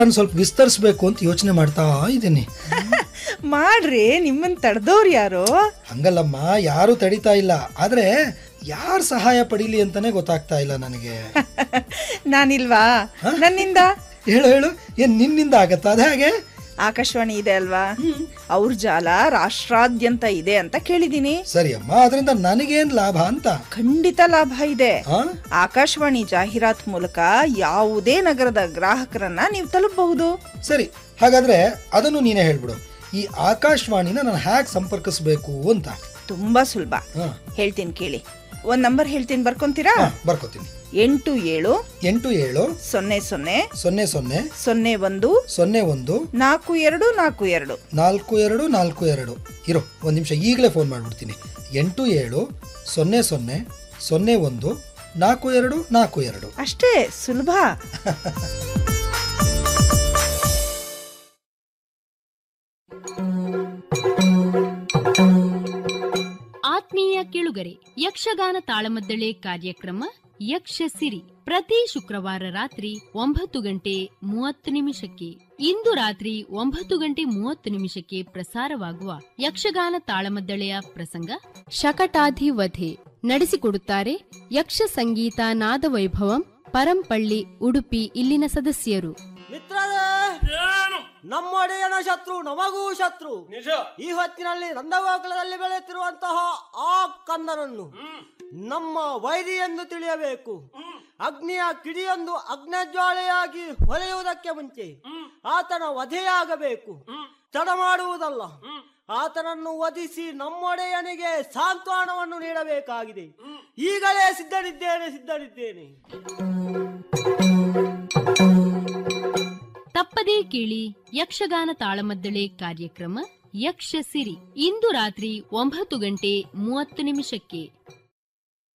ನಾನು ಸ್ವಲ್ಪ ವಿಸ್ತರಿಸ್ಬೇಕು ಅಂತ ಯೋಚನೆ ಮಾಡ್ತಾ ಇದ್ದೀನಿ ಮಾಡ್ರಿ ನಿಮ್ಮನ್ ತಡೆದವ್ರು ಯಾರು ಹಂಗಲ್ಲಮ್ಮ ಯಾರು ತಡಿತಾ ಇಲ್ಲ ಆದ್ರೆ ಯಾರ್ ಸಹಾಯ ಪಡೀಲಿ ಅಂತಾನೆ ಗೊತ್ತಾಗ್ತಾ ಇಲ್ಲ ನನಗೆ ನಾನಿಲ್ವಾ ನನ್ನಿಂದ ಹೇಳು ಹೇಳು ಏನ್ ನಿನ್ನಿಂದ ಆಗತ್ತಾ ಅದ ಹಾಗೆ ಆಕಾಶವಾಣಿ ಇದೆ ಅಲ್ವಾ ಅವ್ರ ಜಾಲ ರಾಷ್ಟ್ರಾದ್ಯಂತ ಇದೆ ಅಂತ ಕೇಳಿದೀನಿ ಸರಿ ಅಮ್ಮ ಅದರಿಂದ ನನಗೇನ್ ಲಾಭ ಅಂತ ಖಂಡಿತ ಲಾಭ ಇದೆ ಆ? ಆಕಾಶವಾಣಿ ಜಾಹೀರಾತ್ ಮೂಲಕ ಯಾವುದೇ ನಗರದ ಗ್ರಾಹಕರನ್ನ ನೀವು ತಲುಪಬಹುದು ಸರಿ ಹಾಗಾದ್ರೆ ಅದನ್ನು ನೀನೇ ಹೇಳ್ಬಿಡು ಈ ಆಕಾಶವಾಣಿನ ನಾನು ಹ್ಯಾಕ್ ಸಂಪರ್ಕಿಸ್ಬೇಕು ಅಂತ ತುಂಬಾ ಸುಲಭ ಹಾ ಹೇಳ್ತೀನಿ ಕೇಳಿ ಒಂದ್ ನಂಬರ್ ಹೇಳ್ತೀನಿ ಬರ್ಕೊಂತೀರಾ ಹಾ, ಬರ್ಕೋತೀನಿ ಎಂಟು ಏಳು ಎಂಟು ಏಳು ಸೊನ್ನೆ ಸೊನ್ನೆ ಸೊನ್ನೆ ಸೊನ್ನೆ ಸೊನ್ನೆ ಒಂದು ಸೊನ್ನೆ ಒಂದು ನಾಲ್ಕು ಎರಡು ನಾಲ್ಕು ಎರಡು ನಾಲ್ಕು ಎರಡು ನಾಲ್ಕು ಎರಡು ಇರೋ ಒಂದು ನಿಮಿಷ ಈಗಲೇ ಫೋನ್ ಮಾಡಿಬಿಡ್ತೀನಿ ಎಂಟು ಏಳು ಸೊನ್ನೆ ಸೊನ್ನೆ ಸೊನ್ನೆ ಒಂದು ನಾಲ್ಕು ಎರಡು ನಾಲ್ಕು ಎರಡು ಅಷ್ಟೇ ಸುಲಭ ಆತ್ಮೀಯ ಕೇಳುಗರೆ ಯಕ್ಷಗಾನ ತಾಳಮದ್ದಳೆ ಕಾರ್ಯಕ್ರಮ ಯಕ್ಷ ಸಿರಿ ಪ್ರತಿ ಶುಕ್ರವಾರ ರಾತ್ರಿ ಒಂಬತ್ತು ಗಂಟೆ ಮೂವತ್ತು ನಿಮಿಷಕ್ಕೆ ಇಂದು ರಾತ್ರಿ ಒಂಬತ್ತು ಗಂಟೆ ಮೂವತ್ತು ನಿಮಿಷಕ್ಕೆ ಪ್ರಸಾರವಾಗುವ ಯಕ್ಷಗಾನ ತಾಳಮದ್ದಳೆಯ ಪ್ರಸಂಗ ಶಕಟಾಧಿವಧೆ ನಡೆಸಿಕೊಡುತ್ತಾರೆ ಯಕ್ಷ ಸಂಗೀತ ನಾದವೈಭವಂ ಪರಂಪಳ್ಳಿ ಉಡುಪಿ ಇಲ್ಲಿನ ಸದಸ್ಯರು ಮಿತ್ರರೇ ನಮ್ಮೊಡೆಯನ ಶತ್ರು ನಮಗೂ ಶತ್ರು ಈ ಹೊತ್ತಿನಲ್ಲಿ ನಂದಗೋಕುಲದಲ್ಲಿ ಬೆಳೆಯುತ್ತಿರುವಂತಹ ಆ ಕಂದನನ್ನು ನಮ್ಮ ವೈರಿ ಎಂದು ತಿಳಿಯಬೇಕು ಅಗ್ನಿಯ ಕಿಡಿಯೊಂದು ಅಗ್ನಜ್ವಾಲೆಯಾಗಿ ಹೊಳೆಯುವುದಕ್ಕೆ ಮುಂಚೆ ಆತನ ವಧೆಯಾಗಬೇಕು ತಡ ಮಾಡುವುದಲ್ಲ ಆತನನ್ನು ವಧಿಸಿ ನಮ್ಮೊಡೆಯನಿಗೆ ಸಾಂತ್ವನವನ್ನು ನೀಡಬೇಕಾಗಿದೆ ಈಗಲೇ ಸಿದ್ಧನಿದ್ದೇನೆ ಸಿದ್ಧನಿದ್ದೇನೆ ತಪ್ಪದೇ ಕೇಳಿ ಯಕ್ಷಗಾನ ತಾಳಮದ್ದಳೆ ಕಾರ್ಯಕ್ರಮ ಯಕ್ಷ ಸಿರಿ ಇಂದು ರಾತ್ರಿ ಒಂಬತ್ತು ಗಂಟೆ ಮೂವತ್ತು ನಿಮಿಷಕ್ಕೆ